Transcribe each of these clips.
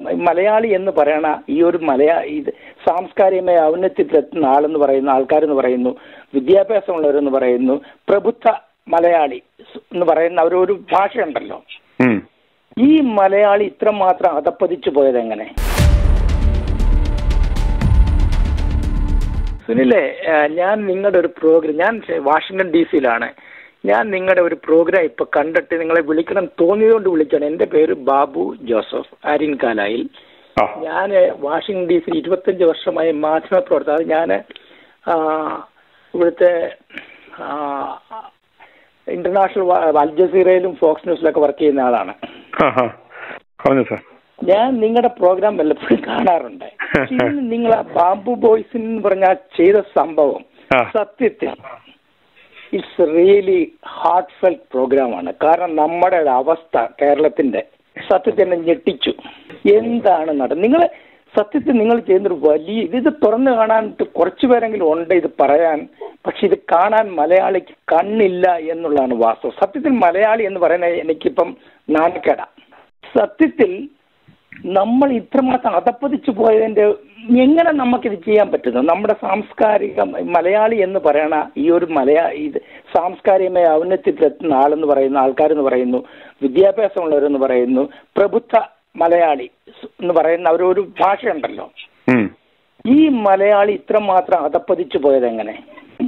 മലയാളി എന്ന് പറയണ ഈ ഒരു മലയാ ഇത് സാംസ്കാരികമായ ഔന്നത്യത്തിലെത്തുന്ന ആളെന്ന് പറയുന്ന ആൾക്കാരെന്ന് പറയുന്നു വിദ്യാഭ്യാസമുള്ളവരെന്ന് പറയുന്നു പ്രബുദ്ധ മലയാളി എന്ന് പറയുന്ന ഒരു ഒരു ഭാഷയുണ്ടല്ലോ ഉം. ഈ മലയാളി ഇത്രമാത്രം അതപ്പതിച്ചു പോയത് എങ്ങനെ സുനിലെ ആ, ഞാൻ നിങ്ങളുടെ ഒരു പ്രോഗ്രാം ഞാൻ വാഷിംഗ്ടൺ ഡി സിയിലാണ് ഞാൻ നിങ്ങളുടെ ഒരു പ്രോഗ്രാം ഇപ്പൊ കണ്ടിട്ട് നിങ്ങളെ വിളിക്കണം തോന്നിയതുകൊണ്ട് വിളിച്ചാണ് എന്റെ പേര് ബാബു ജോസഫ് ആര്യൻകാലായിൽ ആ. ഞാൻ വാഷിംഗ്ടൺ ഡി സിയിൽ ഇരുപത്തഞ്ച് വർഷമായി മാധ്യമ പ്രവർത്തകർ ഞാൻ ഇവിടുത്തെ ആ, ഇന്റർനാഷണൽ വ- അൽ ജസീറയിലും ഫോക്സ് ന്യൂസിലൊക്കെ വർക്ക് ചെയ്യുന്ന ആളാണ് ആ, ആ. പറഞ്ഞു സാർ ഞാൻ നിങ്ങളുടെ പ്രോഗ്രാം വല്ലപ്പോഴും കാണാറുണ്ട് പക്ഷേ ഇന്ന് നിങ്ങൾ ആ ബാംബു ബോയ്സ് എന്ന് പറഞ്ഞ ആ ചെയ്ത സംഭവം ആ. സത്യത്തിൽ ഇറ്റ്സ് റിയലി ഹാർട്ട് ഫെൽറ്റ് പ്രോഗ്രാമാണ് കാരണം നമ്മുടെ ഒരു അവസ്ഥ കേരളത്തിന്റെ സത്യത്തിൽ എന്നെ ഞെട്ടിച്ചു എന്താണ് നട നിങ്ങൾ സത്യത്തിൽ നിങ്ങൾ ചെയ്യുന്നൊരു വലിയ ഇത് ഇത് തുറന്നു കാണാനായിട്ട് കുറച്ചു പേരെങ്കിലും ഉണ്ട് ഇത് പറയാൻ പക്ഷെ ഇത് കാണാൻ മലയാളിക്ക് കണ്ണില്ല എന്നുള്ളതാണ് വാസ്തവം സത്യത്തിൽ മലയാളി എന്ന് പറയുന്നത് എനിക്കിപ്പം നാണക്കേട സത്യത്തിൽ നമ്മൾ ഇത്രമാത്രം അതപ്പതിച്ചു പോയതിന്റെ എങ്ങനെ നമുക്കിത് ചെയ്യാൻ പറ്റുന്നു നമ്മുടെ സാംസ്കാരിക മലയാളി എന്ന് പറയണ ഈ ഒരു മലയാ ഇത് സാംസ്കാരികമായ ഔന്നത്യത്തിലെത്തുന്ന ആളെന്ന് പറയുന്ന ആൾക്കാരെന്ന് പറയുന്നു വിദ്യാഭ്യാസമുള്ളവരെന്ന് പറയുന്നു പ്രബുദ്ധ മലയാളി എന്ന് പറയുന്ന ഒരു ഒരു ഭാഷയുണ്ടല്ലോ ഉം. ഈ മലയാളി ഇത്രമാത്രം അതപ്പതിച്ചു പോയത് എങ്ങനെ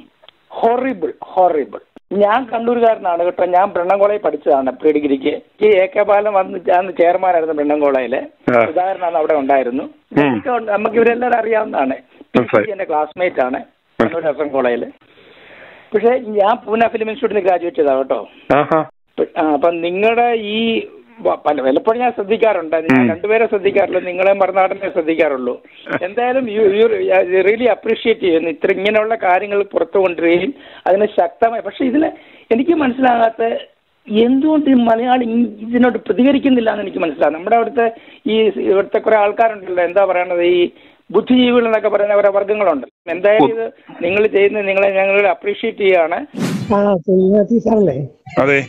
ഹൊറിബിൾ ഹൊറിബിൾ ഞാൻ കണ്ണൂരുകാരനാണ് കേട്ടോ ഞാൻ ബ്രണ്ണൻകോളയിൽ പഠിച്ചതാണ് പ്രീ ഡിഗ്രിക്ക് ഈ എ കെ ബാലൻ വന്ന് അന്ന് ചെയർമാനായിരുന്നു ബ്രണ്ണൻകോളയിലെ ആ. ഉദാഹരണം അവിടെ ഉണ്ടായിരുന്നു ഉം. എനിക്ക് ഉണ്ട്. നമുക്ക് ഇവരെല്ലാവരും അറിയാവുന്നതാണ് മനസ്സിലായി. എന്റെ ക്ലാസ്മേറ്റ് ആണ് കണ്ണൂർ എസ് എൻ കോളേജിൽ പക്ഷെ ഞാൻ പൂന ഫിലിം ഇൻസ്റ്റിറ്റ്യൂട്ടിൽ ഗ്രാജുവേറ്റ് ചെയ്താ കേട്ടോ ആഹാ. ആ, അപ്പം നിങ്ങളുടെ ഈ വ- പല വല്ലപ്പോഴും ഞാൻ ശ്രദ്ധിക്കാറുണ്ട് ഞാൻ ഉം. രണ്ടുപേരെ ശ്രദ്ധിക്കാറുള്ളൂ നിങ്ങളെ മറുനാടനെ ശ്രദ്ധിക്കാറുള്ളൂ എന്തായാലും യു റിയലി അപ്രീഷിയേറ്റ് ചെയ്യുന്നു ഇത്ര ഇങ്ങനെയുള്ള കാര്യങ്ങൾ പുറത്തു കൊണ്ടുവരികയും അതിന് ശക്തമായി പക്ഷെ ഇതിന് എനിക്ക് മനസ്സിലാകാത്ത എന്തുകൊണ്ട് ഈ മലയാളി ഇ- ഇതിനോട് പ്രതികരിക്കുന്നില്ല എന്ന് എനിക്ക് മനസ്സിലാകും നമ്മുടെ അവിടുത്തെ ഈ ഇവിടുത്തെ കുറെ ആൾക്കാരുണ്ടല്ലോ എന്താ പറയണത് ഈ ബുദ്ധിജീവികൾ എന്നൊക്കെ പറയുന്ന കുറെ വർഗ്ഗങ്ങളുണ്ട് എന്തായാലും ഇത് നിങ്ങൾ ചെയ്യുന്നത് നിങ്ങളെ ഞങ്ങൾ അപ്രീഷിയേറ്റ് ചെയ്യുകയാണ് ആ സുനിലാജി സാറല്ലേ അതെ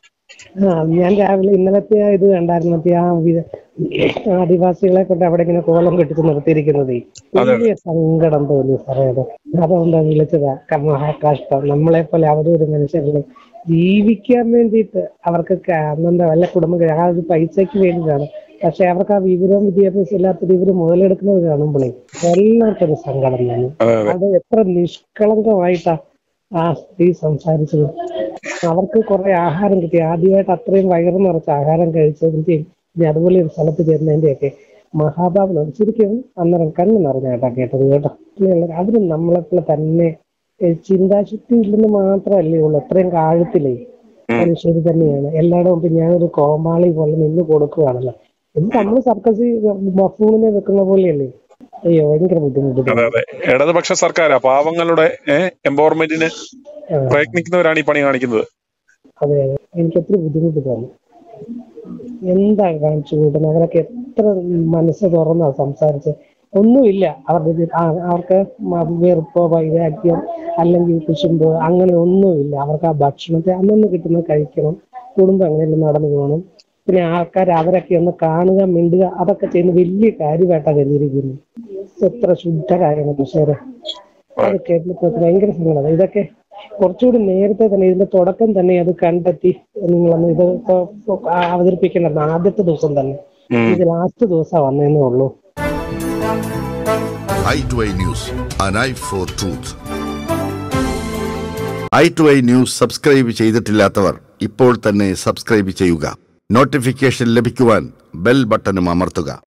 ആ ഞാൻ രാവിലെ ഇന്നലത്തെ ആ ഇത് കണ്ടായിരുന്നു മറ്റേ ആ വി- ആദിവാസികളെ കൊണ്ട് അവിടെ ഇങ്ങനെ കോലം കെട്ടിച്ച് നിർത്തിയിരിക്കുന്നത് അതെ. വലിയ സങ്കടം തോന്നി സാറേ അത് അതുകൊണ്ട് വിളിച്ചതാ ക- മഹാകഷ്ടം നമ്മളെ പോലെ അവരും ഒരു മനുഷ്യരല്ലേ ജീവിക്കാൻ വേണ്ടിയിട്ട് അവർക്ക് ക- അന്നെന്താ വല്ല കുടുംബം ആ ഒരു പൈസയ്ക്ക് വേണ്ടിയിട്ടാണ് പക്ഷെ അവർക്ക് ആ വിവരവും വിദ്യാഭ്യാസം ഇല്ലാത്തത് ഇവര് മുതലെടുക്കുന്നത് കാണുമ്പോഴേ എല്ലാവർക്കും ഒരു സങ്കടം തോന്നി അതെ അതെ അത് എത്ര നിഷ്കളങ്കമായിട്ടാ ആ സ്ത്രീ സംസാരിച്ചത് അവർക്ക് കുറെ ആഹാരം കിട്ടി ആദ്യമായിട്ട് അത്രയും വയറ് നിറച്ച് ആഹാരം കഴിച്ചതിന്റെയും ഇനി അതുപോലെ ഒരു സ്ഥലത്ത് ചെന്നതിന്റെ ഒക്കെ മഹാഭാവനം ശരിക്കും അന്നേരം കണ്ണു നിറഞ്ഞ കേട്ടാ കേട്ടത് കേട്ടോ പിന്നെയുള്ള അവര് നമ്മളെപ്പോലെ തന്നെ ഏ, ചിന്താശക്തി ഇല്ലെന്ന് മാത്രമല്ലേ ഉള്ളൂ അത്രയും കാഴത്തിലേ മനുഷ്യർ തന്നെയാണ് എല്ലായിടവും ഇപ്പൊ ഞാനൊരു കോമാളി പോലെ നിന്ന് കൊടുക്കുകയാണല്ലോ ഇത് നമ്മൾ സർക്കസ് ബഫൂണിനെ വെക്കുന്ന പോലെയല്ലേ അയ്യോ ഭയങ്കര ബുദ്ധിമുട്ട് അതെ അതെ ഇടതുപക്ഷ സർക്കാരാ പാവങ്ങളുടെ എംപവർമെന്റിന് ആ. പ്രയത്നിക്കുന്നവരാണ് ഈ പണി കാണിക്കുന്നത് അതെ അതെ എനിക്ക് ഒത്തിരി ബുദ്ധിമുട്ട് തോന്നി എന്താ കാണിച്ചു കൂട്ടുന്നത് അവരൊക്കെ എത്ര മനസ്സ് തുറന്നാ സംസാരിച്ച് ഒന്നുമില്ല അവരുടെ ഇത് ആ, അവർക്ക് മ- വെറുപ്പോ വൈരാഗ്യം അല്ലെങ്കിൽ കുശുമ്പ് അങ്ങനെ ഒന്നുമില്ല അവർക്ക് ആ ഭക്ഷണത്തെ അന്നന്ന് കിട്ടുന്നത് കഴിക്കണം കുടുംബം അങ്ങനെയല്ല നടന്നു പോകണം പിന്നെ ആൾക്കാർ അവരൊക്കെ ഒന്ന് കാണുക മിണ്ടുക അതൊക്കെ ചെയ്യുന്ന വലിയ കാര്യമായിട്ടാണ് കരുതിയിരിക്കുന്നു എത്ര ശുദ്ധരായ മനുഷ്യരെ അത് കേട്ടപ്പോൾ ഭയങ്കര സങ്കടം ഇതൊക്കെ കുറച്ചുകൂടി നേരത്തെ തന്നെ ഇതിന്റെ തുടക്കം തന്നെ അത് കണ്ടെത്തി നിങ്ങളൊന്ന് ഇത് ഇപ്പൊ അവതരിപ്പിക്കേണ്ടത് ആദ്യത്തെ ദിവസം തന്നെ ഉം. ഇത് ലാസ്റ്റ് ദിവസം വന്നേന്നേ ഉള്ളൂ I to I news an eye for truth I to I news subscribe ചെയ്തിട്ടില്ലാത്തവർ ഇപ്പോൾ തന്നെ സബ്സ്ക്രൈബ് ചെയ്യുക നോട്ടിഫിക്കേഷൻ ലഭിക്കുവാൻ ബെൽ ബട്ടണും അമർത്തുക